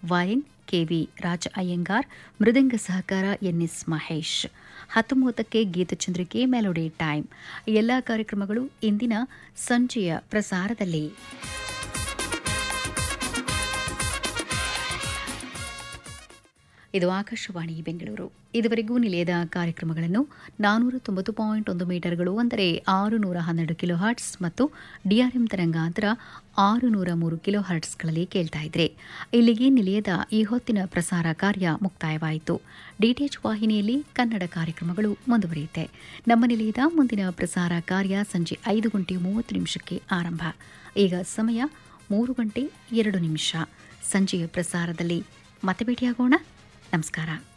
ವಯನ್ KV ರಾಜ ಅಯ್ಯಂಗಾರ್ ಮೃದಂಗ ಸಹಕಾರ N S Mahesh ಹತ್ತು ಮೂವತ್ತಕ್ಕೆ ಗೀತಚಂದ್ರಿಕೆ ಮೆಲೋಡಿ ಟೈಮ್ ಎಲ್ಲ ಕಾರ್ಯಕ್ರಮಗಳು ಇಂದಿನ ಸಂಜೆಯ ಪ್ರಸಾರದಲ್ಲಿ ಇದು ಆಕಾಶವಾಣಿ ಬೆಂಗಳೂರು ಇದುವರೆಗೂ ನಿಲಯದ ಕಾರ್ಯಕ್ರಮಗಳನ್ನು ನಾನೂರ ತೊಂಬತ್ತು ಪಾಯಿಂಟ್ ಒಂದು ಮೀಟರ್ಗಳು ಅಂದರೆ ಆರು ನೂರ ಹನ್ನೆರಡು ಕಿಲೋ ಹರ್ಟ್ಸ್ ಮತ್ತು ಡಿಆರ್ಎಂ ತರಂಗಾಂತರ ಆರು ನೂರ ಮೂರು ಕಿಲೋ ಹರ್ಟ್ಸ್ಗಳಲ್ಲಿ ಕೇಳ್ತಾ ಇದ್ರೆ ಇಲ್ಲಿಗೆ ನಿಲಯದ ಈ ಹೊತ್ತಿನ ಪ್ರಸಾರ ಕಾರ್ಯ ಮುಕ್ತಾಯವಾಯಿತು ಡಿಟಿಎಚ್ ವಾಹಿನಿಯಲ್ಲಿ ಕನ್ನಡ ಕಾರ್ಯಕ್ರಮಗಳು ಮುಂದುವರಿಯುತ್ತೆ ನಮ್ಮ ನಿಲಯದ ಮುಂದಿನ ಪ್ರಸಾರ ಕಾರ್ಯ ಸಂಜೆ ಐದು ಗಂಟೆ ಮೂವತ್ತು ನಿಮಿಷಕ್ಕೆ ಆರಂಭ ಈಗ ಸಮಯ ಮೂರು ಗಂಟೆ ಎರಡು ನಿಮಿಷ ಸಂಜೆಯ ಪ್ರಸಾರದಲ್ಲಿ ಮತ್ತೆ ಭೇಟಿಯಾಗೋಣ ನಮಸ್ಕಾರ